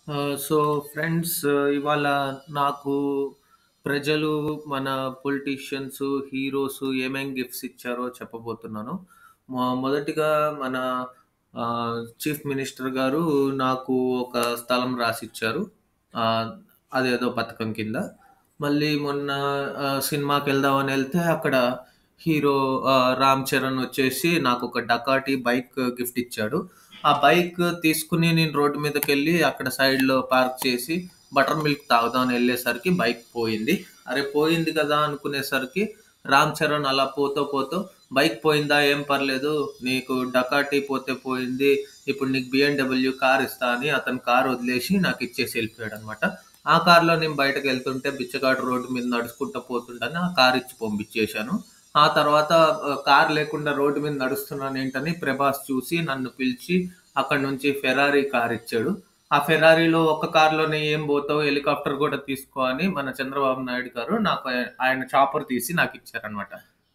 ఆహ్, so friends ఇవాళ నాకు ప్రజలు మన పొలిటీషియన్స్, హీరోస్ ఏమేం గిఫ్ట్స్ ఇచ్చారో చెప్పబోతున్నాను. మొ మొదటిగా మన ఆహ్, చీఫ్ మినిస్టర్ గారు నాకు ఒక స్థలం రాసిచ్చారు. ఆహ్, అదేదో పథకం కింద. మళ్ళీ మొన్న ఆహ్, సినిమాకెళ్దామని ఎళ్తే అక్కడ హీరో ఆహ్, 'రామ్ చరణ్' వచ్చేసి నాకొక 'డకాటి' బైక్ గిఫ్ట్ ఇచ్చాడు. ఆ బైక్ తీసుకొని నేను రోడ్డు మీదకెళ్ళి అక్కడ సైడ్‌లో పార్క్ చేసి బటర్ మిల్క్ తాగుదామని ఎళ్ళేసరికి బైక్ పోయింది. అరె! పోయింది కదా! అనుకునేసరికి 'రామ్ చరణ్' అలా పోతూ పోతూ "బైక్ పోయిందా? ఏం పర్లేదు. నీకు 'డకాటి' పోతే పోయింది. ఇప్పుడు నీకు బీఎండబ్ల్యూ కార్ ఇస్తా" అని అతను కార్ వదిలేసి నాకిచ్చేసి ఎళ్ళిపోయాడనమాట. ఆ కార్‌లో నేను బయటకెళ్తుంటే బిచ్చగాడు రోడ్డు మీద నడుచుకుంటూ పోతుండని ఆ కార్ ఇచ్చి పంపించేశాను. ఆ తర్వాత ఆహ్, కార్ లేకుండా రోడ్డు మీద నడుస్తున్నానేంటని 'ప్రభాస్' చూసి నన్ను పిలిచి అక్కడి నుంచి ఫెరారీ కార్ ఇచ్చాడు. ఆ ఫెరారీలో ఒక్క కార్‌లోనే ఏం పోతావు హెలికాప్టర్ కూడా తీసుకో అని మన చంద్రబాబు నాయుడు గారు నాకు ఆయ ఆయన చాపర్ తీసి నాకిచ్చారనమాట.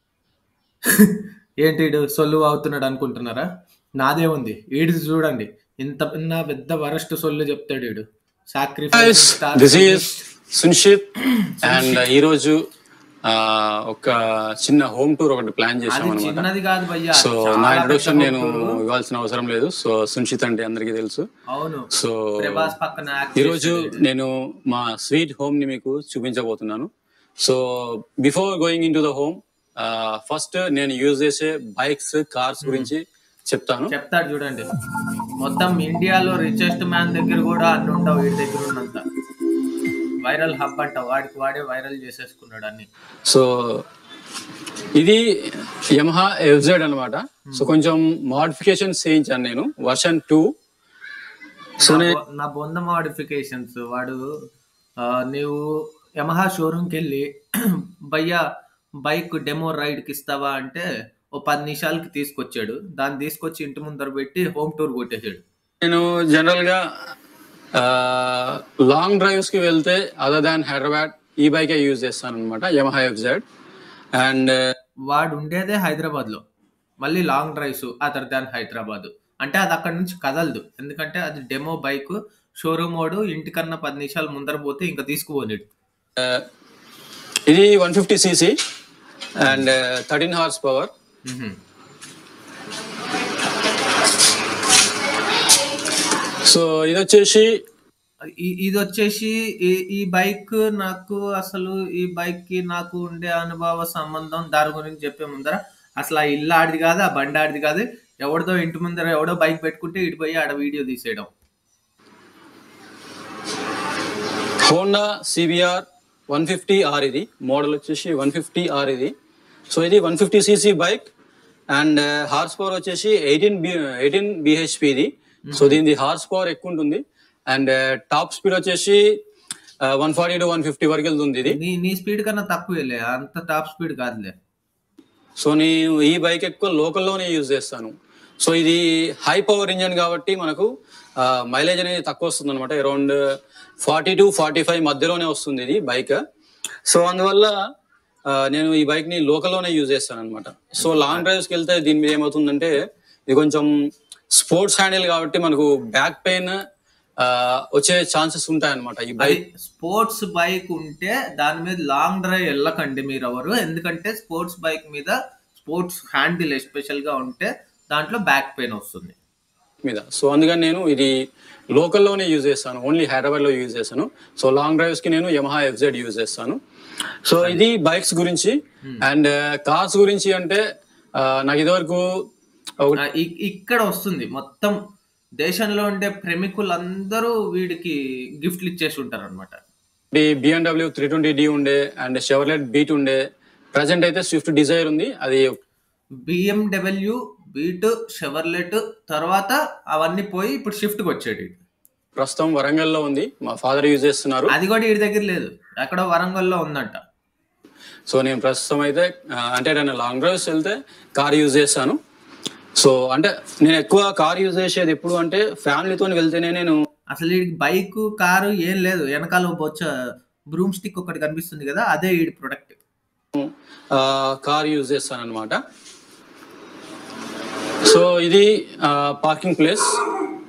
ఏంటి ఈడు సొల్లు వాగుతున్నాడు అనుకుంటున్నారా? నాదేముంది. ఈడిది చూడండి. ఇంత పిన్న పెద్ద వరస్ట్ సొల్లు చెప్తాడు ఈడు. Sacrificing guys star this is finish సున్షిత్ అండ్ సున్షిత్. ఈరోజు ఆ, ఒక చిన్న హోమ్ టూర్ ఒకటి ప్లాన్ అది చేసాం అనమాట చిన్నది కాదు భయ్యా. సో అది నా చాలా పెద్ద ఇంట్రొడక్షన్ హోమ్ నేను టూరు. ఇవ్వాల్సిన అవసరం లేదు సో సున్షిత్ అంటే అందరికీ తెలుసు అవును. సో ప్రభాస్ పక్కన యాక్ట్ ఈరోజు చేసాడు ఈడు. నేను మా స్వీట్ హోమ్ ని మీకు చూపించబోతున్నాను so before going into the home first నేను యూజ్ చేసే బైక్స్ కార్స్ గురించి చెప్తాను చెప్తాడు చూడండి. మొత్తం ఇండియాలో రిచెస్ట్ మ్యాన్ దగ్గర కూడా అన్ని ఉండవు వీడి దగ్గర ఉన్నంత. వైరల్ హబ్ అంట. వాడికి వాడే వైరల్ చేసేసుకున్నాడు అన్ని. సో ఇది యమహా ఎఫ్జెడ్ అనమాట సో కొంచెం మోడిఫికేషన్స్ చేయించాను నేను వర్షన్ టూ సో నా నేను బొ నా బొంద మోడిఫికేషన్స్ వాడు ఆహ్, నీవు యమహా షోరూమ్‌కి ఎళ్లి భయ్యా బైక్ డెమో రైడ్‌కి ఇస్తావా అంటే ఓ 10 నిమిషాలకి తీసుకొచ్చాడు. దాన్ని తీసుకొచ్చి ఇంటి ముందర పెట్టి హోమ్ టూర్ కొట్టేసాడు. నేను జనరల్ గా లాంగ్ డ్రైవ్స్ కి వెళ్తే అదర్ దాన్ హైదరాబాద్ ఈ బైకే యూజ్ చేస్తాను అనమాట యమహా ఎఫ్జెడ్ అండ్ వాడు ఉండేదే హైదరాబాద్‌లో. మళ్ళీ long drives other than Hyderabad. అంటే అది అక్కడి నుంచి కదలదు. ఎందుకంటే అది డెమో బైక్. షోరూమ్ వోడు ఇంటికన్నా 10 నిమిషాలు ముందర పోతే ఇంక తీసుకుపోనీడు. ఇది one fifty CC and thirteen horse power హుహు. సో ఇది వచ్చేసి ఇ ఇదొచ్చేసి ఈ ఈ బైక్ నాకు అసలు ఈ బైక్‌కి నాకు ఉండే అనుభవ సంబంధం దాని గురించి చెప్పే ముందర అసలు ఆ ఇల్లు ఆడిది కాదు. ఆ బండి ఆడిది కాదు. ఎవడిదో ఇంటి ముందర ఎవడో బైక్ పెట్టుకుంటే ఈడు పోయి ఆడ వీడియో తీసేయడం. Honda CBR one fifty R ఇది మోడల్ వచ్చేసి వన్ ఫిఫ్టీ ఆర్ ఇది సో ఇది one fifty CC bike and horse power వచ్చేసి ఎయిటీన్ బి ఎయిటీన్ బిహెచ్పి ఇది సో దీని హార్స్ పవర్ ఎక్కువ ఉంటుంది అండ్ టాప్ స్పీడ్ వచ్చేసి one forty to one fifty వరకు వెళ్తుంది ఇది నీ నీ స్పీడ్ కన్నా తక్కువేలే. అంత టాప్ స్పీడ్ కాదులే. సో నేను ఈ బైక్ ఎక్కువ లోకల్లోనే యూజ్ చేస్తాను సో ఇది హై పవర్ ఇంజన్ కాబట్టి మనకు మైలేజ్ అనేది తక్కువ వస్తుంది అనమాట around forty to forty five మధ్యలోనే వస్తుంది ఇది బైక్ సో అందువల్ల ఆ, నేను ఈ బైక్ ని లోకల్లోనే యూజ్ చేస్తాను అనమాట సో లాంగ్ డ్రైవ్స్కి వెళ్తే దీని మీద ఏమవుతుందంటే ఇది కొంచెం స్పోర్ట్స్ హ్యాండిల్ కాబట్టి మనకు బ్యాక్ పెయిన్ వచ్చే ఛాన్సెస్ ఉంటాయి అనమాట ఈ అది బైక్ స్పోర్ట్స్ బైక్ ఉంటే దాని మీద లాంగ్ డ్రైవ్ వెళ్ళకండి మీరెవరు. ఎందుకంటే స్పోర్ట్స్ బైక్ మీద స్పోర్ట్స్ హ్యాండిల్ ఎస్పెషల్‌గా ఉంటే దాంట్లో బ్యాక్ పెయిన్ వస్తుంది. మీద సో అందుకని నేను ఇది లోకల్లోనే యూజ్ చేస్తాను ఓన్లీ హైదరాబాద్ లో యూజ్ చేస్తాను సో లాంగ్ డ్రైవ్స్ కి నేను యమహా ఎఫ్జెడ్ యూజ్ చేస్తాను సో ఇది బైక్స్ గురించి అండ్ కార్స్ గురించి అంటే ఆ, నాకు ఇదివరకు ఒక- ఆ, ఇ- ఇక్కడ వస్తుంది మొత్తం దేశంలో ఉండే ప్రేమికులందరూ వీడికి గిఫ్ట్లు ఇచ్చేసి ఉంటారు అనమాట బిఎండబ్ల్యూ త్రీ ట్వంటీ డి ఉండే అండ్ షెవర్లెట్ బీట్ ఉండే ప్రజెంట్ అయితే స్విఫ్ట్ డిజైర్ ఉంది అది బిఎండబ్ల్యూ బీట్ షెవర్లెట్ తర్వాత అవన్నీ పోయి ఇప్పుడు షిఫ్ట్కి వచ్చాడు ఈడు. ప్రస్తుతం వరంగల్లో ఉంది మా ఫాదర్ యూజ్ చేస్తున్నారు అది కూడా వీడి దగ్గర లేదు ఎక్కడో వరంగల్లో ఉందంట సో నేను ప్రస్తుతం అయితే ఆ, అంటే నేను లాంగ్ డ్రైవ్స్ వెళ్తే కార్ యూజ్ చేస్తాను సో అంటే నేను ఎక్కువ కార్ యూజ్ చేసేది ఎప్పుడు అంటే ఫ్యామిలీతో వెళ్తేనే నేను అసలు వీడికి బైక్ కారు ఏం లేదు వెనకాల ఓ బొచ్చ బ్రూమ్ స్టిక్ ఒకటి కనిపిస్తుంది కదా అదే వీడి ప్రొడక్ట్ కార్ యూజ్ చేస్తాను అనమాట సో ఇది పార్కింగ్ ప్లేస్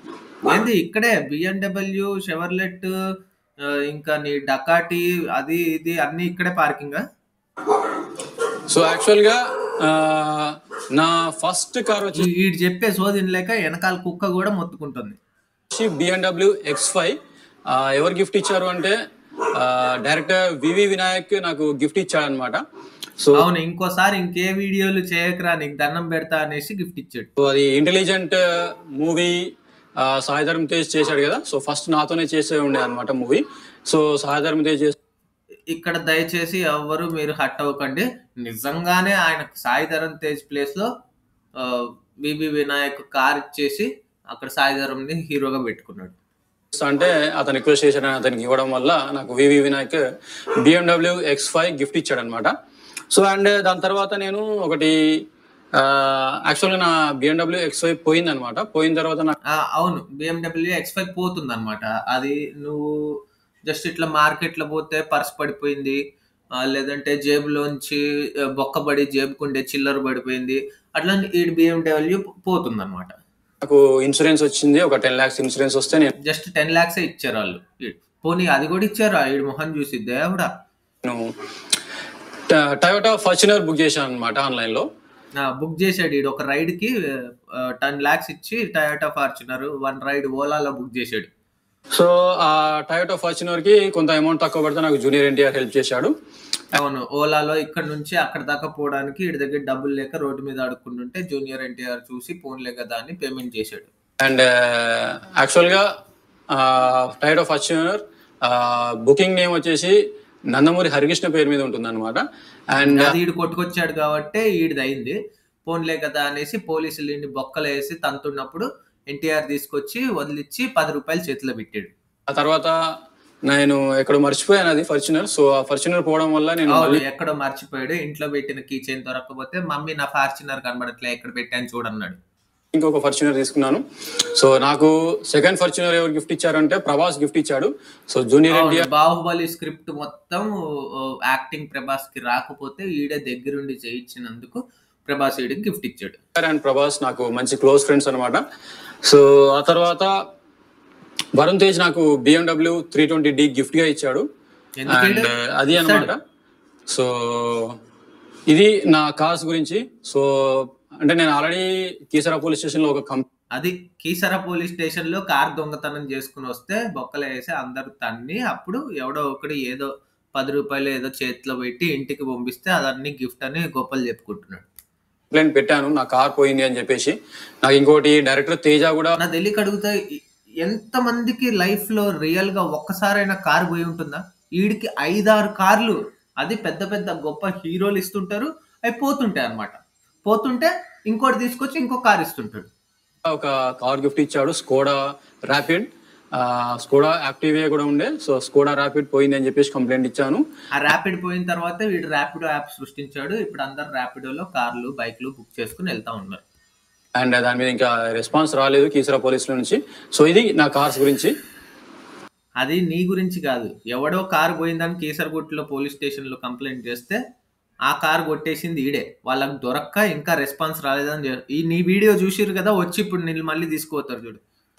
ఏంది ఇక్కడే బిఎండబ్ల్యూ షెవర్లెట్ ఇంకా నీ డకాటి అది ఇది అన్ని ఇక్కడే పార్కింగ్ సో యాక్చువల్ గా ఆ, నా ఫస్ట్ కార్ వచ్చి వీడు చెప్పే సోదిన లేక వెనకాల కుక్క కూడా మొత్తుకుంటుంది వచ్చి బిఎండబ్ల్యూ ఎక్స్ ఫైవ్ ఎవరు గిఫ్ట్ ఇచ్చారు అంటే డైరెక్టర్ వివి వినాయక్ నాకు గిఫ్ట్ ఇచ్చాడు అనమాట సో అవును ఇంకోసారి ఇంకే వీడియోలు చేయకరా నీకు దండం పెడతా అనేసి గిఫ్ట్ ఇచ్చాడు సో అది ఇంటెలిజెంట్ మూవీ సాయిధర్మ తేజ్ చేశాడు కదా సో ఫస్ట్ నాతోనే చేసే ఉండే అనమాట మూవీ సో సాయిధర్మ తేజ్ చేసి ఇక్కడ దయచేసి ఎవ్వరు మీరు హట్ అవ్వకండి నిజంగానే ఆయన సాయి ధరమ్ తేజ్ ప్లేస్ లో వివి వినాయక్ కార్ ఇచ్చేసి అక్కడ సాయి ధరమ్ ని హీరోగా పెట్టుకున్నాడు అంటే అతను రిక్వెస్ట్ చేశాడని అతనికి ఇవ్వడం వల్ల నాకు VV Vinayak BMW X five gift ఇచ్చాడు అనమాట సో అండ్ దాని తర్వాత నేను ఒకటి యాక్చువల్గా నా బిఎండబ్ల్యూ ఎక్స్ ఫైవ్ పోయింది అనమాట పోయిన తర్వాత నాకు ఆ, అవును బిఎండబ్ల్యూ ఎక్స్ ఫైవ్ పోతుంది అనమాట అది నువ్వు జస్ట్ ఇట్లా మార్కెట్ లో పోతే పర్స్ పడిపోయింది ఆ, లేదంటే జేబులోంచి ఆ, బొక్కబడి జేబుకుండే చిల్లర పడిపోయింది అట్లా ఈ బిఎండబ్ల్యూ పోతుంది అనమాట నాకు ఇన్సూరెన్స్ వచ్చింది ఒక టెన్ లాక్స్ ఇన్సూరెన్స్ వస్తే నేను జస్ట్ టెన్ లాక్స్ ఇచ్చారు వాళ్ళు ఈడు. పోనీ అది కూడా ఇచ్చారు ఈడు మొహం చూసి దేవుడా టయోటా ఫార్చునర్ బుక్ చేశాను అనమాట ఆన్లైన్ లో ఆ, బుక్ చేశాడు ఈడు ఒక రైడ్ కి టెన్ లాక్స్ ఇచ్చి టయోటా ఫార్చునర్ వన్ రైడ్ ఓలాలో బుక్ చేశాడు సో ఆ టయోటా ఫార్చునర్ కి కొంత అమౌంట్ తక్కువ పడితే నాకు జూనియర్ ఎన్టీఆర్ హెల్ప్ చేశాడు అవును ఓలాలో ఇక్కడ నుంచి అక్కడ దాకా పోవడానికి వీడి దగ్గర డబ్బులు లేక రోడ్డు మీద అడుక్కుంటుంటే జూనియర్ ఎన్టీఆర్ చూసి ఫోన్లే కదా అని పేమెంట్ చేశాడు అండ్ యాక్చువల్గా టైడ్ ఆఫ్ ఫార్చునర్ బుకింగ్ నేమ్ వచ్చేసి నందమూరి హరికృష్ణ పేరు మీద ఉంటుంది అనమాట అండ్ అది ఈడు కొట్టుకొచ్చాడు కాబట్టి ఈడిది అయింది ఫోన్లే కదా అనేసి పోలీసులు ఈయన్ని బొక్కలు వేసి తంతున్నప్పుడు ఎన్టీఆర్ తీసుకొచ్చి వదిలిచ్చి పది రూపాయలు చేతిలో పెట్టాడు ఆ తర్వాత నేను ఎక్కడ మర్చిపోయాను అది ఫార్చునర్ సో ఆ ఫార్చునర్ పోవడం వల్ల నేను అవును మళ్ళీ ఎక్కడో మర్చిపోయాడు ఇంట్లో పెట్టిన కీ చైన్ దొరకకపోతే మమ్మీ నా ఫార్చునర్ కనబడట్లే ఎక్కడ పెట్టాను చూడన్నాడు ఇంకొక ఫార్చునర్ తీసుకున్నాను సో నాకు సెకండ్ ఫార్చునర్ ఎవరు గిఫ్ట్ ఇచ్చారంటే ప్రభాస్ గిఫ్ట్ ఇచ్చాడు సో జూనియర్ అవును, ఎన్టీఆర్ బాహుబలి స్క్రిప్ట్ మొత్తం ఓ, యాక్టింగ్ ప్రభాస్ కి రాకపోతే ఈడే దగ్గరుండి చేయించినందుకు ప్రభాస్ ఈడికి గిఫ్ట్ ఇచ్చాడు అండ్ ప్రభాస్ నాకు మంచి క్లోజ్ ఫ్రెండ్స్ అనమాట సో ఆ తర్వాత వరుణ్ తేజ్ నాకు BMW three twenty D gift గా ఇచ్చాడు ఎందుకంటే అండ్ అది అన్నమాట సో ఇది నా కార్స్ గురించి సో అంటే నేను ఆల్రెడీ కీసరా పోలీస్ స్టేషన్ లో ఒక కంప్ అది కీసర పోలీస్ స్టేషన్ లో కార్ దొంగతనం చేసుకుని వస్తే బొక్కలు వేసి అందరు తన్ని అప్పుడు ఎవడో ఒకడు ఏదో పది రూపాయలు ఏదో చేతిలో పెట్టి ఇంటికి పంపిస్తే అదన్నీ గిఫ్ట్ అని గొప్పలు చెప్పుకుంటున్నాడు కంప్లైంట్ పెట్టాను నా కార్ పోయింది అని చెప్పేసి నాకు ఇంకోటి డైరెక్టర్ తేజ కూడా నా తెలియక అడుగుతా ఎంత మందికి లైఫ్ లో రియల్ గా ఒక్కసారైనా కార్ పోయి ఉంటుందా వీడికి ఐదారు కార్లు అది పెద్ద పెద్ద గొప్ప హీరోలు ఇస్తుంటారు అవి పోతుంటాయి అన్నమాట పోతుంటే ఇంకోటి తీసుకొచ్చి ఇంకో కార్ ఇస్తుంటాడు ఒక కార్ గిఫ్ట్ ఇచ్చాడు స్కోడా ర్యాపిడ్ స్కోడా యాక్టివియా కూడా ఉండే సో స్కోడా ర్యాపిడ్ పోయింది అని చెప్పేసి కంప్లైంట్ ఇచ్చాను ఆ ర్యాపిడ్ పోయిన తర్వాత వీడు ర్యాపిడో యాప్ సృష్టించాడు ఇప్పుడు అందరు ర్యాపిడోలో కార్లు బైక్లు బుక్ చేసుకుని వెళ్తా ఉన్నారు అండ్ దాని మీద ఇంకా రెస్పాన్స్ రాలేదు కీసరా పోలీసుల నుంచి సో ఇది నా కార్స్ గురించి అది నీ గురించి కాదు ఎవడో కారు పోయిందని కేసరగుట్టులో పోలీస్ స్టేషన్ లో కంప్లైంట్ చేస్తే ఆ కారు కొట్టేసింది ఈడే వాళ్ళకి దొరక్క ఇంకా రెస్పాన్స్ రాలేదని చె- ఈ నీ వీడియో చూసిరు కదా వచ్చి ఇప్పుడు నేను మళ్ళీ తీసుకుపోతారు చూడు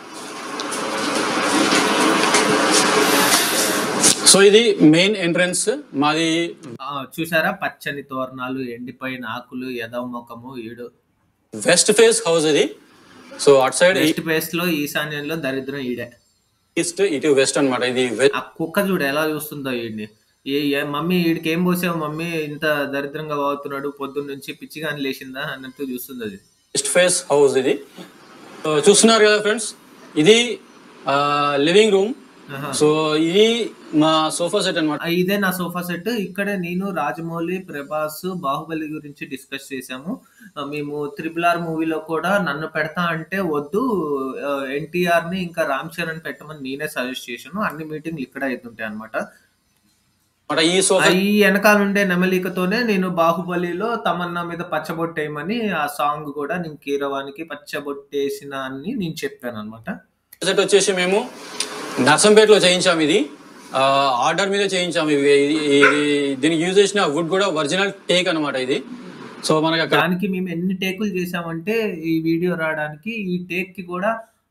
సో ఇది మెయిన్ ఎంట్రన్స్ మాది ఆ, చూసారా పచ్చని తోరణాలు ఎండిపోయిన ఆకులు ఎదవ ముఖము ఈడు వెస్ట్ ఫేస్ హౌస్ ఇది సో అటు సైడ్ వెస్ట్ ఫేస్ లో ఈశాన్యంలో దరిద్రం ఈడే ఈస్ట్ ఇటు వెస్ట్ అన్నమాట ఇది వెస్ట్ ఆ కుక్క చూడు ఎలా చూస్తుందో ఈడిని ఏ ఏ- మమ్మీ వీడికి ఏం పోసావు మమ్మీ ఇంత దరిద్రంగా వాగుతున్నాడు పొద్దున్న నుంచి పిచ్చిగాని లేచిందా అన్నట్టు చూస్తుంది అది వెస్ట్ ఫేస్ హౌస్ ఇది సో చూస్తున్నారు కదా ఫ్రెండ్స్ ఇది లివింగ్ రూమ్ ఆహా. సో ఇది మా సోఫా సెట్ అన్నమాట ఆ, ఇదే నా సోఫా సెట్ ఇక్కడే నేను రాజమౌళి ప్రభాస్ బాహుబలి గురించి డిస్కస్ చేశాము ఆ, మేము త్రిపుల్ ఆర్ మూవీలో కూడా నన్ను పెడతా అంటే వద్దు ఎన్టీఆర్ ని ఇంకా రామ్ చరణ్ పెట్టమని నేనే సజెస్ట్ చేశాను అన్ని మీటింగ్లు ఇక్కడ అవుతుంటాయి అనమాట అన్నమాట ఈ సోఫా ఈ వెనకాల ఉండే నెమలికతోనే నేను బాహుబలిలో తమన్నా మీద పచ్చబొట్టేయమని ఆ సాంగ్ కూడా నేను కీరవానికి పచ్చబొట్టేసిన అని నేను చెప్పాను అనమాట సెట్ వచ్చేసి మేము నర్సంపేటలో చేయించాము ఇది ఆర్డర్ మీద చేయించాము ఇవి ఇది ఇది దీనికి యూజ్ చేసిన వుడ్ కూడా ఒరిజినల్ టేక్ అన్నమాట ఇది సో మనకి అక్కడ దానికి మేము ఎన్ని టేకులు చేసామంటే ఈ వీడియో రావడానికి ఈ టేక్ కి కూడా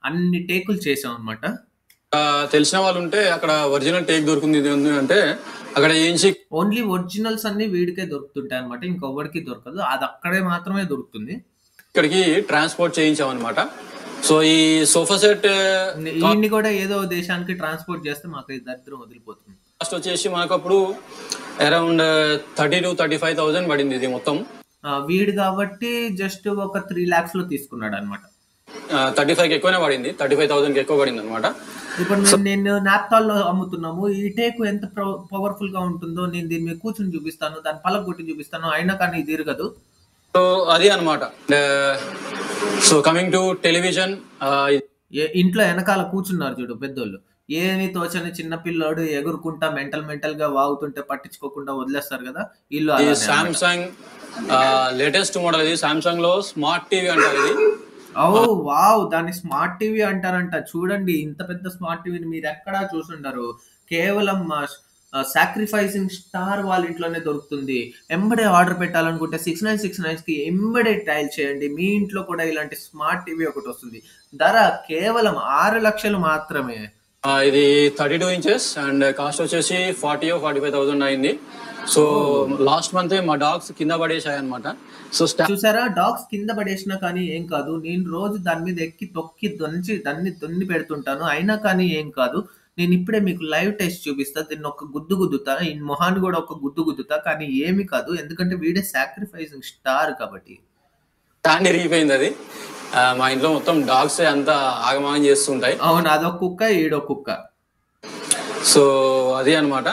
అన్ని టేకులు చేసాం అనమాట ఆ, తెలిసిన వాళ్ళు ఉంటే అక్కడ ఒరిజినల్ టేక్ దొరుకుతుంది ఇది ఉంది అంటే అక్కడ ఏంచి ఓన్లీ ఒరిజినల్స్ అన్ని వీడికే దొరుకుతుంటాయి అనమాట ఇంకొకరికి దొరకదు అది అక్కడే మాత్రమే దొరుకుతుంది ఇక్కడికి ట్రాన్స్పోర్ట్ చేయించాం అనమాట సో ఈ సోఫా సెట్ వీడిని కూడా ఏదో దేశానికి ట్రాన్స్పోర్ట్ చేస్తే మాకు ఈ దరిద్రం వదిలిపోతుంది కాస్ట్ వచ్చేసి మనకు అప్పుడు around thirty to thirty five thousand పడింది ఇది మొత్తం ఆ, వీడు కాబట్టి జస్ట్ ఒక త్రీ లాక్స్ లో తీసుకున్నాడు అనమాట థర్టీ ఫైవ్కి ఎక్కువనే పడింది థర్టీ ఫైవ్ థౌసండ్కి ఎక్కువ పడింది అనమాట ఇప్పుడు నేను నేను నాప్తాల్ లో అమ్ముతున్నాము ఈ టేకు ఎంత పవర్ఫుల్ గా ఉంటుందో నేను దీని మీద కూర్చొని చూపిస్తాను దాని పలక కొట్టి చూపిస్తాను అయినా కానీ ఇది తిరగదు సో అది అనమాట సో కమింగ్ టు టెలివిజన్ ఏ- ఇంట్లో వెనకాల కూర్చున్నారు చూడు పెద్దోళ్ళు ఏమి తోచని చిన్న పిల్లోడు ఎగురుకుంటా మెంటల్ మెంటల్ గా వాగుతుంటే పట్టించుకోకుండా వదిలేస్తారు కదా ఇల్లు ఇది అలానే అన్నమాట. సామ్సంగ్ లేటెస్ట్ మోడల్ ఇది సామ్సంగ్ లో స్మార్ట్ టీవీ అంటారు ఇది ఓ వావ్ దాన్ని స్మార్ట్ టీవీ అంటారంట చూడండి ఇంత పెద్ద స్మార్ట్ టీవీని మీరు ఎక్కడా చూసుండరు కేవలం సాక్రిఫైసింగ్ స్టార్ వాళ్ళ ఇంట్లోనే దొరుకుతుంది ఎంబడే ఆర్డర్ పెట్టాలనుకుంటే సిక్స్ నైన్ సిక్స్ నైన్స్ కి ఎంబడే టైల్ చేయండి మీ ఇంట్లో కూడా ఇలాంటి స్మార్ట్ టీవీ ఒకటి వస్తుంది ధర కేవలం ఆరు లక్షలు మాత్రమే ఆ, ఇది thirty two inches and cost వచ్చేసి ఫార్టీ ఫార్టీ ఫైవ్ థౌసండ్ అయింది సో లాస్ట్ మంత్ మా డాగ్స్ కింద పడేసాయి అనమాట సో స్టా చూసారా డాగ్స్ కింద పడేసినా కానీ ఏం కాదు నేను రోజు దాని మీద ఎక్కి తొక్కి దొంచి దాన్ని దొన్ని పెడుతుంటాను అయినా కానీ ఏం కాదు నేను ఇప్పుడే మీకు లైవ్ టెస్ట్ చూపిస్తా దీన్ని ఒక గుద్దు గుద్దుతా ఈ మొహాన్ని కూడా ఒక గుద్దు గుద్దుతా కానీ ఏమి కాదు ఎందుకంటే వీడే సాక్రిఫైసింగ్ స్టార్ కాబట్టి స్టాండ్ ఇరిగిపోయింది అది ఆ, మా ఇంట్లో మొత్తం డాగ్స్ అంతా ఆగమాగం చేస్తుంటాయి అవును అదొక కుక్క ఈడో కుక్క సో అది అన్నమాట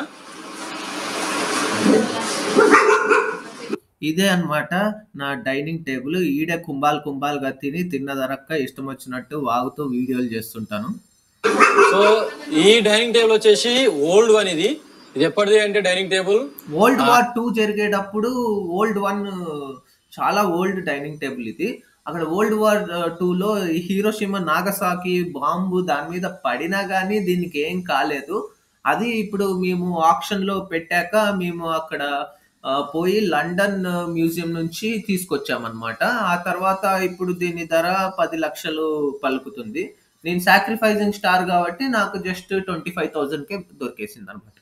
ఇదే అన్నమాట నా డైనింగ్ టేబుల్ ఈడే కుంభాలు కుంభాలుగా తిని తిన్న ధరక్క ఇష్టం వచ్చినట్టు వాగుతూ వీడియోలు చేస్తుంటాను సో ఈ డైనింగ్ టేబుల్ వచ్చేసి ఓల్డ్ వన్ ఇది ఇది ఎప్పటిది అంటే dining table world war two జరిగేటప్పుడు ఓల్డ్ వన్ చాలా ఓల్డ్ డైనింగ్ టేబుల్ ఇది అక్కడ వరల్డ్ వార్ టూలో హీరోషిమా నాగసాకి బాంబు దాని మీద పడినా కానీ దీనికి ఏం కాలేదు అది ఇప్పుడు మేము ఆప్షన్ లో పెట్టాక మేము అక్కడ ఆ, పోయి లండన్ మ్యూజియం నుంచి తీసుకొచ్చామన్నమాట ఆ తర్వాత ఇప్పుడు దీని ధర పది లక్షలు పలుకుతుంది నేను సాక్రిఫైజింగ్ స్టార్ కాబట్టి నాకు జస్ట్ ట్వంటీ ఫైవ్ థౌజండ్ కే దొరికేసింది అనమాట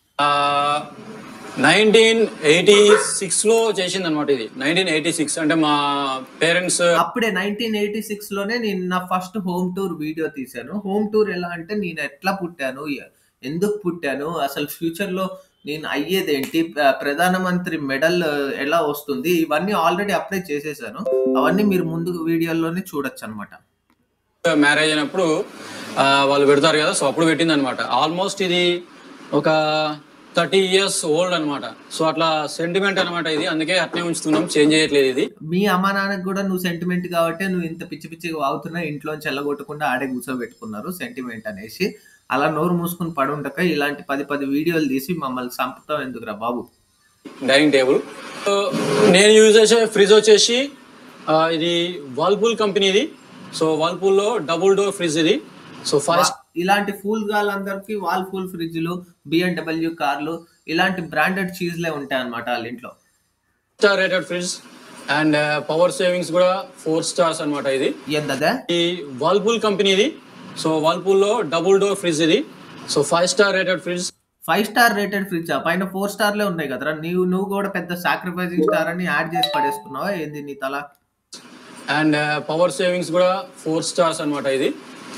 నైన్టీన్ ఎయిటీ సిక్స్ లో చేసింది అనమాట ఇది నైన్టీన్ ఎయిటీ సిక్స్ అంటే మా పేరెంట్స్ అప్పుడే నైన్టీన్ ఎయిటీ సిక్స్ లోనే నేను నా ఫస్ట్ హోమ్ టూర్ వీడియో తీశాను హోమ్ టూర్ ఎలా అంటే నేను ఎట్లా పుట్టాను ఎ- ఎందుకు పుట్టాను అసలు ఫ్యూచర్ లో నేను అయ్యేదేంటి ప్ర- ప్రధానమంత్రి మెడల్ ఎలా వస్తుంది ఇవన్నీ ఆల్రెడీ అప్లై చేసేసాను అవన్నీ మీరు ముందు వీడియోలోనే చూడొచ్చు అనమాట మ్యారేజ్ అయినప్పుడు ఆ, వాళ్ళు పెడతారు కదా సో అప్పుడు పెట్టింది అనమాట ఆల్మోస్ట్ ఇది ఒక థర్టీ ఇయర్స్ ఓల్డ్ అన్నమాట సో అట్లా సెంటిమెంట్ అన్నమాట ఇది అందుకే అట్నే ఉంచుతున్నాం చేంజ్ చేయట్లేదు ఇది మీ అమ్మా నాన్నకి కూడా నువ్వు సెంటిమెంట్ కాబట్టి నువ్వు ఇంత పిచ్చి పిచ్చిగా వాగుతున్నా ఇంట్లోంచి వెళ్ళగొట్టకుండా ఆడే కూర్చోబెట్టుకున్నారు సెంటిమెంట్ అనేసి అలా నోరు మూసుకుని పడుండక ఇలాంటి పది పది వీడియోలు తీసి మమ్మల్ని చంపుతావు ఎందుకురా బాబు డైనింగ్ టేబుల్ సో నేను యూజ్ చేసే ఫ్రిడ్జ్ వచ్చేసి ఆ, ఇది వాల్పూల్ కంపెనీది సో వాల్పూల్ లో డబుల్ డోర్ ఫ్రిడ్జ్ ఇది సో ఫస్ట్ ఇలాంటి ఫూల్ గాలందరికి వాల్ ఫుల్ ఫ్రిడ్జ్లు బిఎండబ్ల్యూ కార్లు ఇలాంటి బ్రాండెడ్ చీజ్లే ఉంటాయి అన్నమాట వాళ్ళ ఇంట్లో star rated fridge and power savings కూడా ఫోర్ స్టార్స్ అన్నమాట ఇది ఎంతదే ఈ వాల్పూల్ కంపెనీది సో వాల్పూల్ లో డబుల్ డోర్ ఫ్రిడ్జ్ ఇది so five star rated fridge five star rated fridge పైన ఫోర్ స్టార్లే ఉన్నాయి కదరా నీవు నువ్వు కూడా పెద్ద సాక్రిఫైసింగ్ స్టార్ అని యాడ్ చేసి పడేసుకున్నావా ఏంది నీ తల అండ్ పవర్ సేవింగ్స్ కూడా ఫోర్ స్టార్స్ అన్నమాట ఇది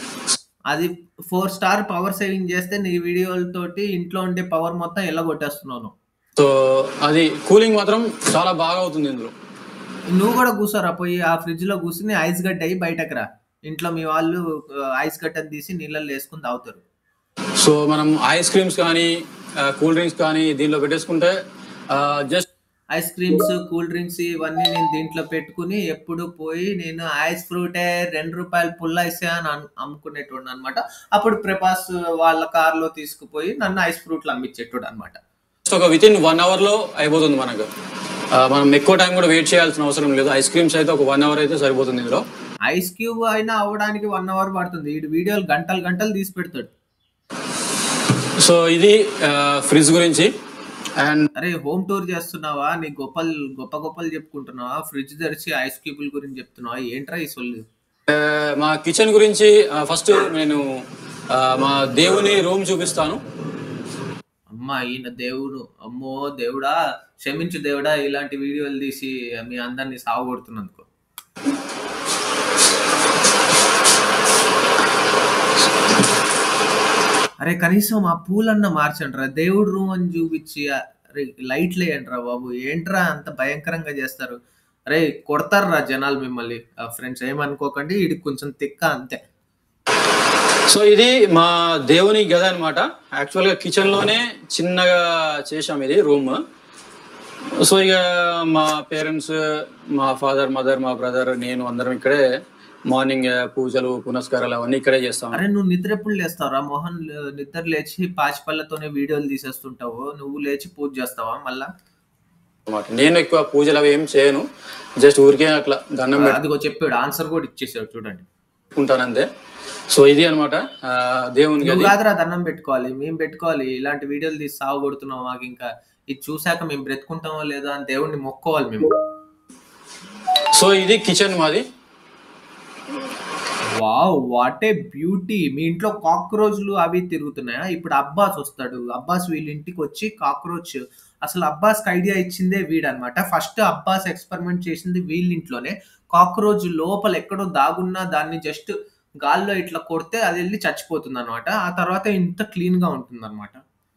అది ఫోర్ స్టార్ పవర్ సేవింగ్ చేస్తే నీ వీడియోలతోటి ఇంట్లో ఉండే పవర్ మొత్తం ఎలా కొట్టేస్తున్నాను సో అది కూలింగ్ మాత్రం చాలా బాగా అవుతుంది ఇందులో నువ్వు కూడా కూర్చోరా పోయి ఆ ఫ్రిడ్జ్ లో కూర్చుని ఐస్ గడ్డ అయ్యి బయటకు రా ఇంట్లో మీ వాళ్ళు ఐస్ గడ్డను తీసి నీళ్ళల్లో వేసుకుని తాగుతారు సో మనం ఐస్ క్రీమ్స్ కానీ కూల్ డ్రింక్స్ కానీ దీనిలో పెట్టేసుకుంటే just ice creams cool drinks ఇవన్నీ నేను దీంట్లో పెట్టుకుని ఎప్పుడు పోయి నేను ఐస్ ఫ్రూటే రెండు రూపాయలు పుల్ల ఇస్తే అని అను- అమ్ముకునేటోడు అనమాట అప్పుడు ప్రభాస్ వాళ్ళ కార్లో తీసుకుపోయి నన్ను ఐస్ ఫ్రూట్లు అమ్మించేటోడు అనమాట ఒక విత్ ఇన్ వన్ అవర్ లో అయిపోతుంది మనకు ఆ, మనం ఎక్కువ టైం కూడా వెయిట్ చేయాల్సిన అవసరం లేదు ఐస్ క్రీమ్స్ అయితే ఒక వన్ అవర్ అయితే సరిపోతుంది ఇందులో ఐస్ క్యూబ్ అయినా అవ్వడానికి వన్ అవర్ పడుతుంది ఈ వీడియోలు గంటలు గంటలు తీసి పెడతాడు సో ఇది ఫ్రిడ్జ్ గురించి అండ్ అరే హోమ్ టూర్ చేస్తున్నావా నీ గొప్పలు గొప్ప గొప్పలు చెప్పుకుంటున్నావా ఫ్రిడ్జ్ తెరిచి ఐస్ క్యూబుల్ గురించి చెప్తున్నావా ఏంట్రా ఈ సొల్లు ఆ, మా కిచెన్ గురించి ఫస్ట్ నేను ఆ, మా దేవుని రూమ్ చూపిస్తాను అమ్మా ఈయన దేవుడు అమ్మో దేవుడా క్షమించు దేవుడా ఇలాంటి వీడియోలు తీసి మీ అందరినీ సాగుకొడుతున్నందుకు అరే కనీసం ఆ పూలన్న మార్చండి రా దేవుడు రూమ్ అని చూపించి అరే లైట్లు వేయండి రా బాబు ఏంట్రా అంత భయంకరంగా చేస్తారు అరే కొడతారు రా జనాలు మిమ్మల్ని ఫ్రెండ్స్ ఏమనుకోకండి ఇది కొంచెం తిక్క అంతే సో ఇది మా దేవుని గది అనమాట యాక్చువల్గా కిచెన్లోనే చిన్నగా చేశాం ఇది రూమ్ సో ఇక మా పేరెంట్స్ మా ఫాదర్ మదర్ మా బ్రదర్ నేను అందరం ఇక్కడే మార్నింగ్ పూజలు పునస్కారాలు అవన్నీ ఇక్కడే చేస్తాం అరే నువ్వు నిద్ర ఎప్పుడు లేస్తావురా మోహన్ లే- నిద్ర లేచి పాచిపళ్ళతోనే వీడియోలు తీసేస్తుంటావు నువ్వు లేచి పూజ చేస్తావా మళ్ళా అన్నమాట నేను ఎక్కువ పూజలు అవి ఏం చేయను జస్ట్ ఊరికే అట్లా దండం అదిగో చెప్పాడు ఆన్సర్ కూడా ఇచ్చేసాడు చూడండి పెట్టుకుంటాను అంతే సో ఇది అనమాట దేవుని నువ్వు గది కాదురా దండం పెట్టుకోవాలి మేము పెట్టుకోవాలి ఇలాంటి వీడియోలు తీసి సాగు కొడుతున్నావు మాకు ఇంకా ఇది చూసాక మేము బ్రతుకుంటామో లేదా అని దేవుణ్ణి మొక్కోవాలి మేము సో ఇది కిచెన్ మాది వావ్ వాట్ ఏ బ్యూటీ మీ ఇంట్లో కాక్రోచ్లు అవి తిరుగుతున్నాయా ఇప్పుడు అబ్బాస్ వస్తాడు అబ్బాస్ వీళ్ళ ఇంటికి వచ్చి కాక్రోచ్ అసలు అబ్బాస్ ఐడియా ఇచ్చిందే వీడనమాట ఫస్ట్ అబ్బాస్ ఎక్స్పెరిమెంట్ చేసింది వీళ్ళ ఇంట్లోనే కాక్రోచ్ లోపల ఎక్కడో దాగున్నా దాన్ని జస్ట్ గాల్లో ఇట్లా కొడితే అది వెళ్ళి చచ్చిపోతుంది అనమాట ఆ తర్వాత ఇంత క్లీన్ గా ఉంటుంది అనమాట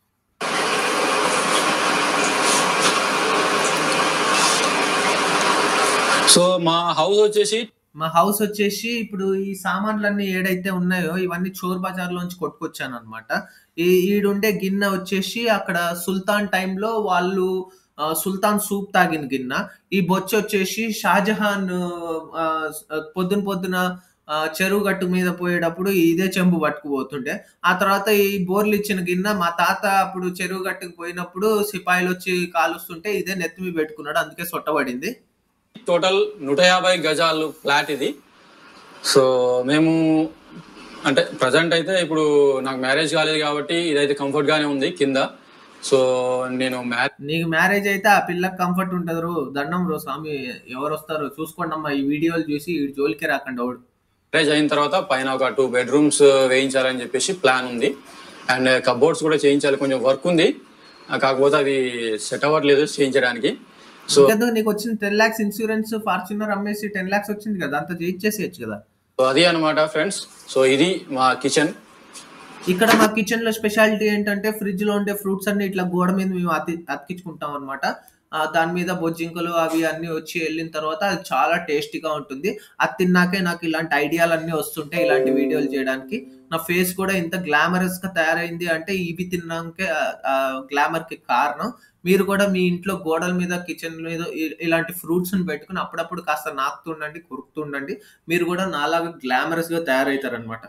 సో మా హౌస్ వచ్చేసి మా హౌస్ వచ్చేసి ఇప్పుడు ఈ సామాన్లన్నీ ఏడైతే ఉన్నాయో ఇవన్నీ చోర్ బజార్ లోంచి కొట్టుకొచ్చాను అనమాట ఈ ఈడుండే గిన్నె వచ్చేసి అక్కడ సుల్తాన్ టైంలో వాళ్ళు ఆ, సుల్తాన్ సూప్ తాగిన గిన్నె ఈ బొచ్చ వచ్చేసి షాజహాన్ ఆ, పొద్దున పొద్దున ఆ, చెరువు గట్టు మీద పోయేటప్పుడు ఇదే చెంబు పట్టుకుపోతుండే ఆ తర్వాత ఈ బోర్లు ఇచ్చిన గిన్నె మా తాత అప్పుడు చెరువు గట్టుకు పోయినప్పుడు సిపాయిలు వచ్చి కాలుస్తుంటే ఇదే నెత్తి మీద పెట్టుకున్నాడు అందుకే సొట్టబడింది టోటల్ నూట యాభై గజాలు ఫ్లాట్ ఇది సో మేము అంటే ప్రజెంట్ అయితే ఇప్పుడు నాకు మ్యారేజ్ కాలేదు కాబట్టి ఇదైతే కంఫర్ట్ గానే ఉంది కింద సో నేను మ్యారేజ్ నీకు మ్యారేజ్ అయితే ఆ పిల్లకి కంఫర్ట్ ఉంటుంది రో దండం రో స్వామి ఎవరు వస్తారో చూసుకోండి అమ్మా ఈ వీడియోలు చూసి ఈ జోలికి రాకండి ఎవడు అయిన తర్వాత పైన ఒక టూ బెడ్రూమ్స్ వేయించాలని చెప్పేసి ప్లాన్ ఉంది అండ్ కబోర్డ్స్ కూడా చేయించాలి కొంచెం వర్క్ ఉంది ఆ, కాకపోతే అది సెట్ అవ్వట్లేదు చేయించడానికి సో ఇంకెందుకు నీకు వచ్చిన టెన్ లాక్స్ ఇన్సూరెన్స్ ఫార్చునర్ అమ్మేసి టెన్ లాక్స్ వచ్చింది కదా అంత చేయించేసేయచ్చు కదా సో అది అనమాట ఫ్రెండ్స్ సో ఇది మా కిచెన్ ఇక్కడ మా కిచెన్ లో స్పెషాలిటీ ఏంటంటే ఫ్రిడ్జ్ లో ఉండే ఫ్రూట్స్ అన్ని ఇట్లా గోడ మీద మేము అతి అతికించుకుంటాం అనమాట దాని మీద బొజ్జింకలు అవి అన్ని వచ్చి వెళ్ళిన తర్వాత అది చాలా టేస్టీగా ఉంటుంది అది తిన్నాకే నాకు ఇలాంటి ఐడియాలు అన్ని వస్తుంటాయి ఇలాంటి వీడియోలు చేయడానికి నా ఫేస్ కూడా ఇంత గ్లామరస్ గా తయారైంది అంటే ఇవి తిన్నాకే గ్లామర్ కి కారణం మీరు కూడా మీ ఇంట్లో గోడల మీద కిచెన్ మీద ఇ- ఇలాంటి ఫ్రూట్స్ ని పెట్టుకుని అప్పుడప్పుడు కాస్త నాకుతుండండి కొరుకుతుండండి మీరు కూడా నాలాగా గ్లామరస్ గా తయారవుతారు అనమాట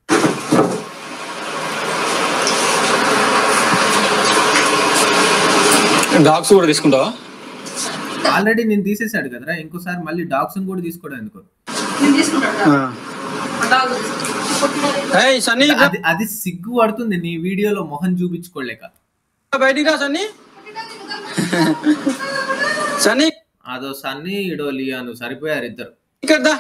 డాగ్స్ కూడా తీసుకుంటావా ఆల్రెడీ నేను తీసేసాడు కదరా ఇంకోసారి మళ్ళీ డాగ్స్ కూడా తీసుకోవడం ఎందుకు నేను తీసుకుంటాను డాగ్ ఏయ్ సన్నీ అది అది సిగ్గు పడుతుంది నీ వీడియోలో మొహం చూపించుకోలేక బయటికి రా సన్నీ సన్నీ అదో సన్నీ ఇడో లియాను సరిపోయారు ఇద్దరు ఇక్కడ దా.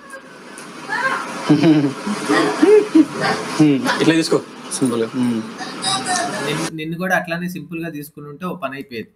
ఇట్లా తీసుకో సింపుల్ నిన్ను నిన్ను కూడా అట్లానే సింపుల్ గా తీసుకుని ఉంటే ఓ పని అయిపోయేది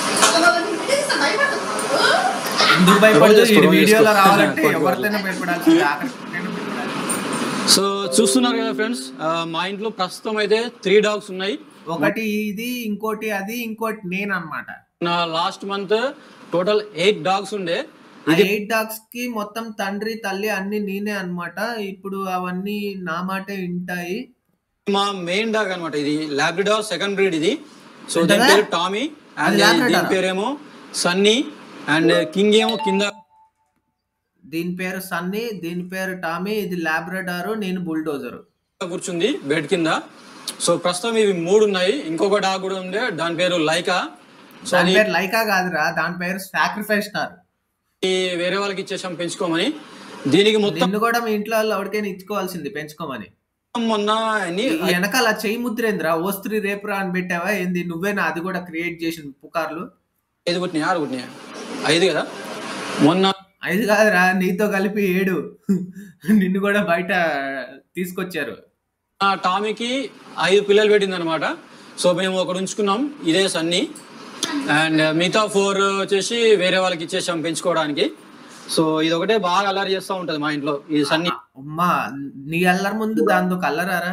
ఎందుకు భయపడదు చేసుకో, ఈ రోజు వీడియోలో చేసుకో. రావాలంటే పడుకోవాలి. ఎవరితోనే భయపడాల్సింది ఆఖరికైనా భయపడాలి. సో చూస్తున్నారు కదా ఫ్రెండ్స్ మా ఇంట్లో ప్రస్తుతం అయితే త్రీ డాగ్స్ ఉన్నాయి ఒకటి ఇది ఇంకోటి అది ఇంకోటి నేను అన్నమాట నా last month total eight dogs ఉండే ఆ ఎయిట్ డాగ్స్ కి మొత్తం తండ్రి తల్లి అన్ని నేనే అన్నమాట ఇప్పుడు అవన్నీ నా మాటే వింటాయి మా మెయిన్ డాగ్ అన్నమాట ఇది లాబ్రిడార్ సెకండ్ బ్రీడ్ ఇది సో దీని ఏంటదా? పేరు టామీ అది అండ్ Labrador దీని ఆ? పేరేమో సన్నీ అండ్ కింగ్ ఏమో కింద దీని పేరు సన్నీ దీని పేరు టామీ ఇది లాబ్రడారు నేను బుల్డోజర్ కూర్చుంది బెడ్ కింద సో ప్రస్తుతం ఇవి మూడు ఉన్నాయి ఇంకొక డాగ్ కూడా ఉండే దాని పేరు లైకా సో దాని అది పేరు లైకా కాదురా దాని పేరు సాక్రిఫైస్ స్టార్ వేరే వాళ్ళకి ఇచ్చేసాం పెంచుకోమని దీనికి మొత్తం నిన్ను కూడా మీ ఇంట్లో వాళ్ళు ఎవరికైనా ఇచ్చుకోవాల్సింది పెంచుకోమని మొన్న అన్ని ఈ వెనకాల చెయ్యి ముద్రేంద్రా ఓస్త్రి రేపురా అని పెట్టావా ఏంది నువ్వేనా అది కూడా క్రియేట్ చేసిన పుకార్లు ఐదు పుట్టినాయి ఆరు పుట్టినాయి ఐదు కదా మొన్న ఐదు కాదురా నీతో కలిపి ఏడు నిన్ను కూడా బయట తీసుకొచ్చారు ఆ టామీకి ఐదు పిల్లలు పెట్టింది అనమాట సో మేము ఒకటి ఉంచుకున్నాం ఇదే సన్నీ అండ్ మిగతా ఫోర్ వచ్చేసి వేరే వాళ్ళకి ఇచ్చేసాం పెంచుకోవడానికి సో ఇది ఒకటే బాగా అల్లరి చేస్తూ ఉంటది మా ఇంట్లో ఈ సన్నీ అమ్మా నీ అల్లరి ముందు దాంతో కల్లరారా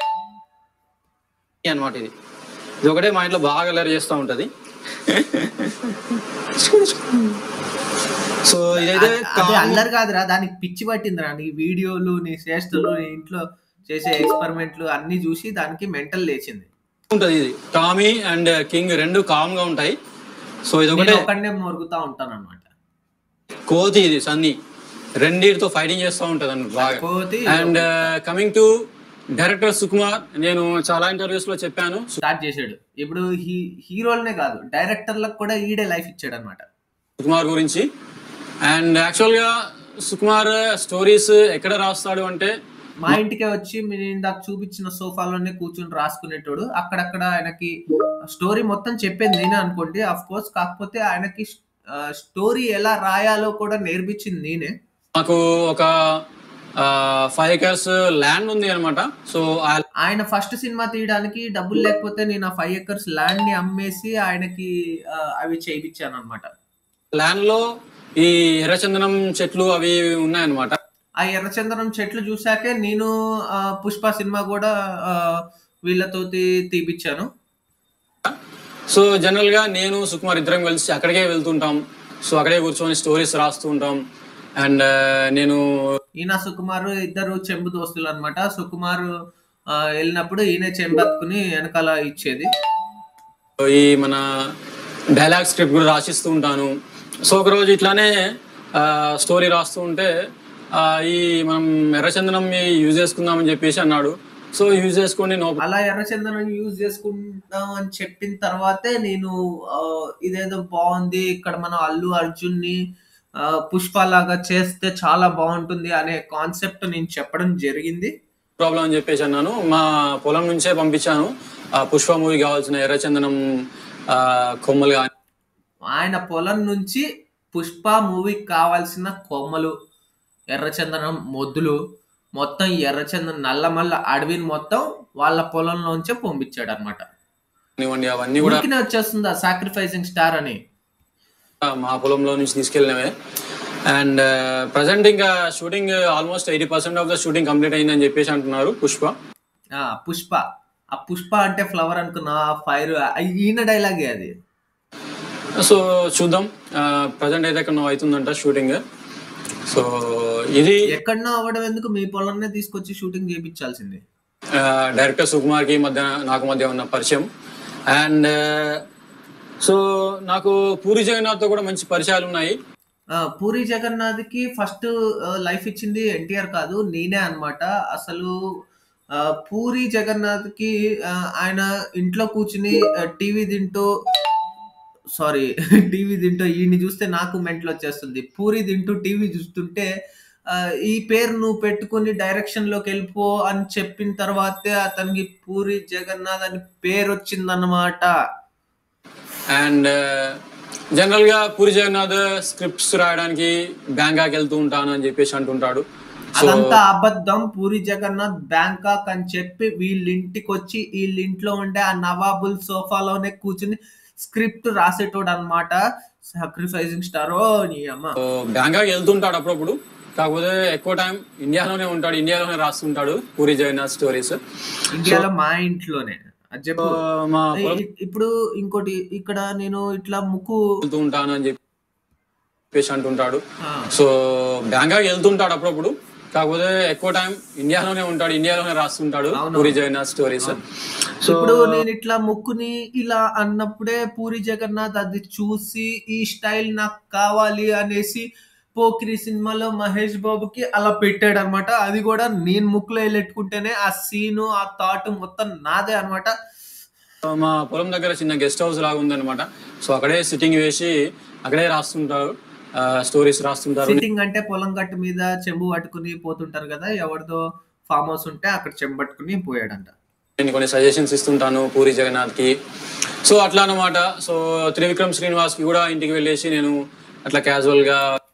అనమాట ఇది ఇది ఒకటే మా ఇంట్లో బాగా అల్లరి చేస్తూ ఉంటది సో ఇదైతే అది కామ్- అల్లరి కాదురా దానికి పిచ్చి పట్టిందిరా నీ వీడియోలు నీ చేష్టలు నీ ఇంట్లో చేసే ఎక్స్పెరిమెంట్లు అన్ని చూసి దానికి మెంటల్ లేచింది ఉంటది ఇది టామీ అండ్ కింగ్ రెండు కామ్ గా ఉంటాయి సో ఇది ఒకటే నేను ఒక్కడనే మొరుగుతా ఉంటాను అనమాట కోతి ఇది సన్నీ రెండిటితో ఫైటింగ్ చేస్తూ ఉంటది అన్నమాట బాగా కోతి and coming to director Sukumar నేను చాలా ఇంటర్వ్యూస్ లో చెప్పాను స్టార్ట్ చేశాడు ఇప్పుడు హీ హీరోలనే కాదు డైరెక్టర్లకు కూడా ఈడే లైఫ్ ఇచ్చాడు అనమాట సుకుమార్ గురించి అండ్ యాక్చువల్ గా సుకుమార్ స్టోరీస్ ఎక్కడ రాస్తాడు అంటే మా ఇంటికే వచ్చి మీరు ఇందాక చూపించిన సోఫాలోనే కూర్చుని రాసుకునేటోడు అక్కడక్కడ ఆయనకి స్టోరీ మొత్తం చెప్పేది నేనే అనుకోండి అఫ్ కోర్స్ కాకపోతే ఆయనకి స్టోరీ ఎలా రాయాలో కూడా నేర్పించింది నేనే మాకు ఒక ఫైవ్ ఎకర్స్ ల్యాండ్ ఉంది అనమాట సో ఆ ఆయన ఫస్ట్ సినిమా తీయడానికి డబ్బులు లేకపోతే నేను ఆ ఫైవ్ ఎకర్స్ ల్యాండ్ ని అమ్మేసి ఆయనకి ఆ, అవి చేయించాను అనమాట ల్యాండ్ లో ఈ ఎర్రచందనం చెట్లు అవి ఉన్నాయన్నమాట ఆ ఎర్రచందనం చెట్లు చూసాకే నేను ఆ, పుష్ప సినిమా కూడా ఆ, వీళ్ళతో తీపిచ్చాను సో జనరల్ గా నేను సుకుమార్ ఇద్దరం కలిసి అక్కడికే వెళ్తుంటాం సో అక్కడే కూర్చొని స్టోరీస్ రాస్తూ ఉంటాం అండ్ నేను ఈయన సుకుమార్ ఇద్దరు చెంబు దోస్తులు అనమాట సుకుమార్ ఆ, వెళ్ళినప్పుడు ఈయన చెంబత్తుకుని వెనకాల ఇచ్చేది ఈ మన డైలాగ్ స్క్రిప్ట్ కూడా రాసిస్తూ ఉంటాను సో ఒకరోజు ఇట్లానే స్టోరీ రాస్తూ ఉంటే ఆ, ఈ మనం ఎర్రచందనం యూజ్ చేసుకుందామని చెప్పేసి అన్నాడు సో యూజ్ చేసుకొని నో అలా ఎర్రచందనం యూజ్ చేసుకుంటాం అని చెప్పిన తర్వాతే నేను ఆ, ఇదేదో బాగుంది ఇక్కడ మనం అల్లు అర్జున్ ని ఆ, పుష్ప లాగా చేస్తే చాలా బాగుంటుంది అనే కాన్సెప్ట్ నేను చెప్పడం జరిగింది ప్రాబ్లం అని చెప్పేసి అన్నాను మా పొలం నుంచే పంపించాను ఆ, పుష్ప మూవీ కావాల్సిన ఎర్రచందనం ఆ, కొమ్మలు కానీ ఆయన పొలం నుంచి పుష్ప మూవీకి కావాల్సిన కొమ్మలు ఎర్రచందనం మొద్దులు మొత్తం ఎర్రచందనం నల్లమల్ల అడవిని మొత్తం వాళ్ళ పొలంలోంచే పంపించాడు అనమాట ఇవ్వండి అవన్నీ కూడా ఉరికినే వచ్చేస్తుంది ఆ సాక్రిఫైసింగ్ స్టార్ అని మా పొలంలో నుంచి తీసుకెళ్ళినవే అండ్ ప్రజెంట్ ఇంకా shooting almost eighty percent of the shooting complete అయిందని చెప్పేసి అంటున్నారు పుష్ప ఆ పుష్ప ఆ పుష్ప అంటే ఫ్లవర్ అనుకున్న ఫైర్ ఈయన డైలాగే అది సో చూద్దాం ప్రజెంట్ అయితే ఇక్కడ అవుతుందంట షూటింగ్ సో ఇది ఎక్కడనో అవ్వడం ఎందుకు మీ పొలంనే తీసుకొచ్చి షూటింగ్ చేయించాల్సింది డైరెక్టర్ సుకుమార్ కి మధ్య నాకు మధ్య ఉన్న పరిచయం అండ్ సో నాకు పూరి జగన్నాథ్ తో కూడా మంచి పరిచయాలు ఉన్నాయి ఆ, పూరి జగన్నాథ్ కి ఫస్ట్ లైఫ్ ఇచ్చింది ఎన్టీఆర్ కాదు నేనే అన్నమాట అసలు ఆ, పూరి జగన్నాథ్ కి ఆ, ఆయన ఇంట్లో కూర్చుని టీవీ తింటూ సారీ టీవీ తింటూ ఈయన్ని చూస్తే నాకు మెంటల్ వచ్చేస్తుంది పూరి తింటూ టీవీ చూస్తుంటే ఆ, ఈ పేరు నువ్వు పెట్టుకుని డైరెక్షన్ లోకి వెళ్ళిపో అని చెప్పిన తర్వాతే అతనికి పూరి జగన్నాథ్ అని పేరు వచ్చిందన్నమాట అండ్ జనరల్ గా పూరి జగన్నాథ్ స్క్రిప్ట్స్ రాయడానికి బ్యాంకాక్ వెళ్తూ ఉంటాను అని చెప్పేసి అంటుంటాడు సో అదంతా అబద్ధం పూరి జగన్నాథ్ బ్యాంకాక్ అని చెప్పి వీళ్ళ ఇంటికి వచ్చి వీళ్ళ ఇంట్లో ఉండే ఆ నవాబుల్ సోఫాలోనే కూర్చుని స్క్రిప్ట్ రాసేటోడు అనమాట సాక్రిఫైసింగ్ స్టార్ ఓ నీ అమ్మ బ్యాంకాక్ వెళ్తుంటాడు అప్పుడప్పుడు కాకపోతే ఎక్కువ టైం ఇండియాలోనే ఉంటాడు ఇండియాలోనే రాస్తుంటాడు పూరి జగన్నాథ్ స్టోరీస్ ఇండియాలో మా ఇంట్లోనే అది చెప్పు మా ఇ- పొలం ఇ- ఇప్పుడు ఇంకోటి ఇక్కడ నేను ఇట్లా ముక్కు వెళ్తూ ఉంటాను అని చెప్పేసి అంటుంటాడు ఆ, సో బ్యాంకాక్ వెళ్తుంటాడు అప్పుడప్పుడు కాకపోతే ఎక్కువ టైం ఇండియాలోనే ఉంటాడు ఇండియాలోనే రాస్తుంటాడు అవును. పూరి జగన్నాథ్ స్టోరీస్ సో ఇప్పుడు నేను ఇట్లా ముక్కుని ఇలా అన్నప్పుడే పూరి జగన్నాథ్ అది చూసి ఈ స్టైల్ నాకు కావాలి అనేసి పోకిరి సినిమాలో మహేష్ బాబుకి అలా పెట్టాడు అనమాట అది కూడా నేను ముక్కులో వెళ్ళెట్టుకుంటేనే ఆ సీను ఆ థాట్ మొత్తం నాదే అనమాట మా పొలం దగ్గర చిన్న గెస్ట్ హౌస్ లాగా ఉందన్నమాట సో అక్కడే సిట్టింగ్ వేసి అక్కడే రాస్తుంటారు స్టోరీస్ రాస్తుంటారు సిట్టింగ్ అంటే పొలం గట్టు మీద చెంబు పట్టుకుని పోతుంటారు కదా ఎవరిదో ఫామ్ హౌస్ ఉంటే అక్కడ చెంబు పట్టుకుని పోయాడంట నేను కొన్ని సజెషన్స్ ఇస్తుంటాను పూరి జగన్నాథ్ కి సో అట్లా అన్నమాట సో త్రివిక్రమ్ శ్రీనివాస్ కి కూడా ఇంటికి వెళ్ళేసి నేను అట్లా క్యాజువల్ గా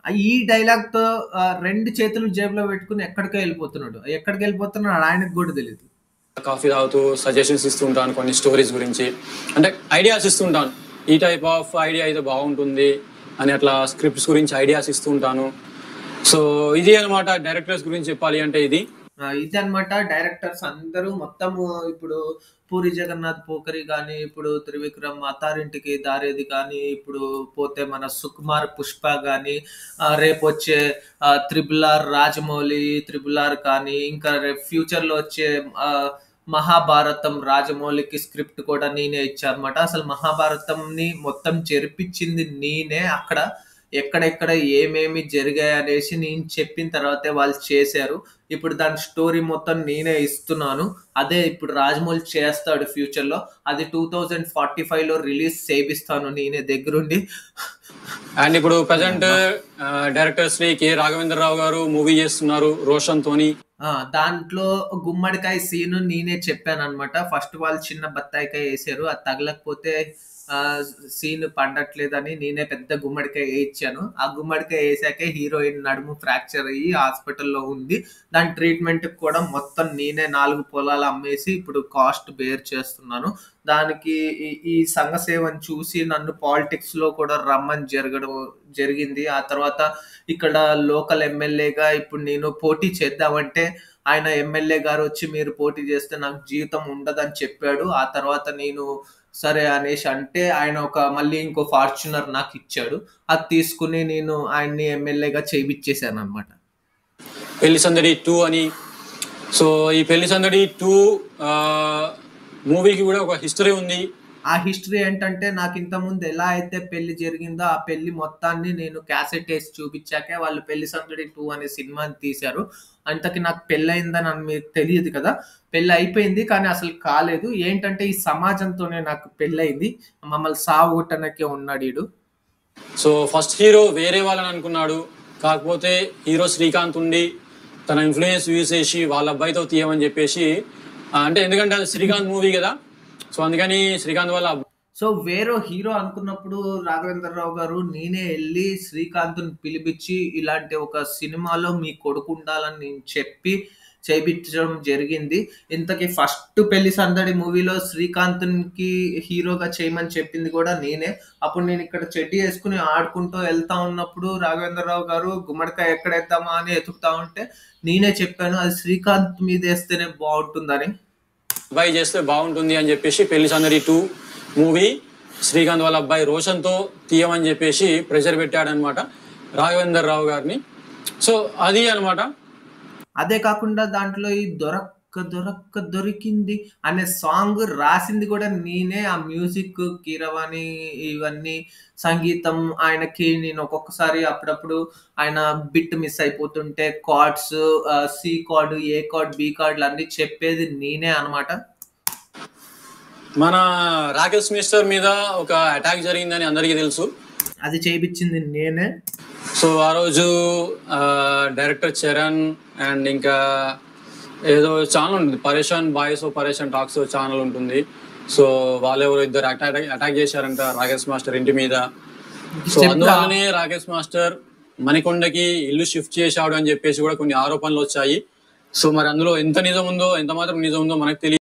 ఆ ఈ డైలాగ్ తో ఆ, రెండు చేతులు జేబులో పెట్టుకుని ఎక్కడికో వెళ్ళిపోతున్నాడు ఎక్కడికి వెళ్ళిపోతున్నాడు ఆయనకు కూడా తెలియదు కాఫీ తాగుతూ సజెషన్స్ ఇస్తుంటాను కొన్ని స్టోరీస్ గురించి అంటే ఐడియాస్ ఇస్తుంటాను ఈ టైప్ ఆఫ్ ఐడియా అయితే బాగుంటుంది అని అట్లా స్క్రిప్ట్స్ గురించి ఐడియాస్ ఇస్తుంటాను సో ఇది అనమాట డైరెక్టర్స్ గురించి చెప్పాలి అంటే ఇది ఆ, ఇది అన్నమాట డైరెక్టర్స్ అందరూ మొత్తం ఇప్పుడు పూరి జగన్నాథ్ పోకరి కానీ ఇప్పుడు త్రివిక్రమ్ అత్తారింటికి దారేది కానీ ఇప్పుడు పోతే మన సుకుమార్ పుష్ప కానీ రేపు వచ్చే triple R Rajamouli triple R కానీ ఇంకా రేపు ఫ్యూచర్ లో వచ్చే ఆ, మహాభారతం రాజమౌళికి స్క్రిప్ట్ కూడా నేనే ఇచ్చానమాట అసలు మహాభారతంని మొత్తం జరిపించింది నేనే అక్కడ ఎక్కడెక్కడ ఏమేమి జరిగాయి అనేసి నేను చెప్పిన తర్వాతే వాళ్ళు చేశారు ఇప్పుడు దాని స్టోరీ మొత్తం నేనే ఇస్తున్నాను అదే ఇప్పుడు రాజమౌళి చేస్తాడు ఫ్యూచర్ లో అది టూ థౌజండ్ ఫార్టీ ఫైవ్ లో రిలీజ్ చేపిస్తాను నేనే దగ్గరుండి అండ్ ఇప్పుడు present director Shri K Raghavendra Rao గారు మూవీ చేస్తున్నారు రోషన్ తోని ఆ దాంట్లో గుమ్మడికాయ సీన్ నేనే చెప్పాను అనమాట ఫస్ట్ వాళ్ళు చిన్న బత్తాయికాయ వేసారు అది తగలకపోతే ఆ సీన్ పండట్లేదని నేనే పెద్ద గుమ్మడికాయ వేయించాను ఆ గుమ్మడికాయ వేసాకే హీరోయిన్ నడుము ఫ్రాక్చర్ అయ్యి హాస్పిటల్లో ఉంది దాని ట్రీట్మెంట్ కూడా మొత్తం నేనే నాలుగు పొలాలు అమ్మేసి ఇప్పుడు కాస్ట్ బేర్ చేస్తున్నాను దానికి ఈ- ఈ సంఘ సేవను చూసి నన్ను పాలిటిక్స్ లో కూడా రమ్మని జరగడం జరిగింది ఆ తర్వాత ఇక్కడ లోకల్ ఎమ్మెల్యేగా ఇప్పుడు నేను పోటీ చేద్దామంటే ఆయన ఎమ్మెల్యే గారు వచ్చి మీరు పోటీ చేస్తే నాకు జీవితం ఉండదని చెప్పాడు ఆ తర్వాత నేను సరే అనేసి అంటే ఆయన ఒక మళ్ళీ ఇంకో ఫార్చునర్ నాకు ఇచ్చాడు అది తీసుకుని నేను ఆయన్ని ఎమ్మెల్యేగా చేయించేశాను అనమాట పెళ్లి సందడి టూ అని సో ఈ పెళ్లి సందడి టూ మూవీకి కూడా ఒక హిస్టరీ ఉంది ఆ హిస్టరీ ఏంటంటే నాకు ఇంతకుముందు ఎలా అయితే పెళ్లి జరిగిందో ఆ పెళ్లి మొత్తాన్ని నేను క్యాసెట్ వేసి చూపించాకే వాళ్ళు పెళ్లి సందడి టూ అనే సినిమాని తీశారు అంతకి నాకు పెళ్ళి అయిందని అని మీకు తెలియదు కదా పెళ్ళి అయిపోయింది కానీ అసలు కాలేదు ఏంటంటే ఈ సమాజంతోనే నాకు పెళ్ళి అయింది మమ్మల్ని సాగుట్టనకే ఉన్నాడు వీడు సో ఫస్ట్ హీరో వేరే వాళ్ళని అనుకున్నాడు కాకపోతే హీరో శ్రీకాంత్ ఉండి తన ఇన్ఫ్లుయెన్స్ యూజ్ చేసి వాళ్ళ అబ్బాయితో తీయమని చెప్పేసి ఆ, అంటే ఎందుకంటే అది శ్రీకాంత్ మూవీ కదా సో అందుకని శ్రీకాంత్ వాళ్ళ అబ్బ- సో వేరే హీరో అనుకున్నప్పుడు రాఘవేంద్రరావు గారు నేనే వెళ్ళి శ్రీకాంత్ని పిలిపించి ఇలాంటి ఒక సినిమాలో మీ కొడుకు ఉండాలని నేను చెప్పి చేయించడం జరిగింది ఇంతకీ ఫస్ట్ పెళ్లి సందడి మూవీలో శ్రీకాంత్కి హీరోగా చేయమని చెప్పింది కూడా నేనే అప్పుడు నేను ఇక్కడ చెడ్డి వేసుకుని ఆడుకుంటూ వెళ్తా ఉన్నప్పుడు రాఘవేంద్రరావు గారు గుమ్మడికాయ ఎక్కడ వేద్దామా అని ఎతుకుతా ఉంటే నేనే చెప్పాను అది శ్రీకాంత్ మీద వేస్తేనే బాగుంటుందని అబ్బాయి చేస్తే బాగుంటుంది అని చెప్పేసి పెళ్లి సందడి టూ మూవీ శ్రీకాంత్ వాళ్ళ అబ్బాయి రోషన్తో తీయమని చెప్పేసి ప్రెషర్ పెట్టాడనమాట రాఘవేందర్ రావు గారిని సో అది అన్నమాట అదే కాకుండా దాంట్లో ఈ దొరక్క దొరక్క దొరికింది అనే సాంగ్ రాసింది కూడా నేనే ఆ మ్యూజిక్ కీరవాణి ఇవన్నీ సంగీతం ఆయనకి నేను ఒక్కొక్కసారి అప్పుడప్పుడు ఆయన బిట్ మిస్ అయిపోతుంటే cards C card A card B కార్డులు అన్ని చెప్పేది నేనే అన్నమాట మన రాకేష్ మిస్టర్ మీద ఒక అటాక్ జరిగిందని అందరికీ తెలుసు అది చేయించింది నేనే సో ఆ రోజు ఆ, డైరెక్టర్ చరణ్ అండ్ ఇంకా ఏదో ఛానల్ ఉంటుంది పరేషాన్ బాయ్స్ పరేషాన్ టాక్స్ ఛానల్ ఉంటుంది సో వాళ్ళు ఎవరు ఇద్దరు అటాక్ అటాక్ చేశారంట రాకేష్ మాస్టర్ ఇంటి మీద సో చెప్తా. అందువల్లనే రాకేష్ మాస్టర్ మణికొండకి ఇల్లు షిఫ్ట్ చేశాడు అని చెప్పేసి కూడా కొన్ని ఆరోపణలు వచ్చాయి సో మరి అందులో ఎంత నిజం ఉందో ఎంత మాత్రం నిజం ఉందో మనకు తెలియదు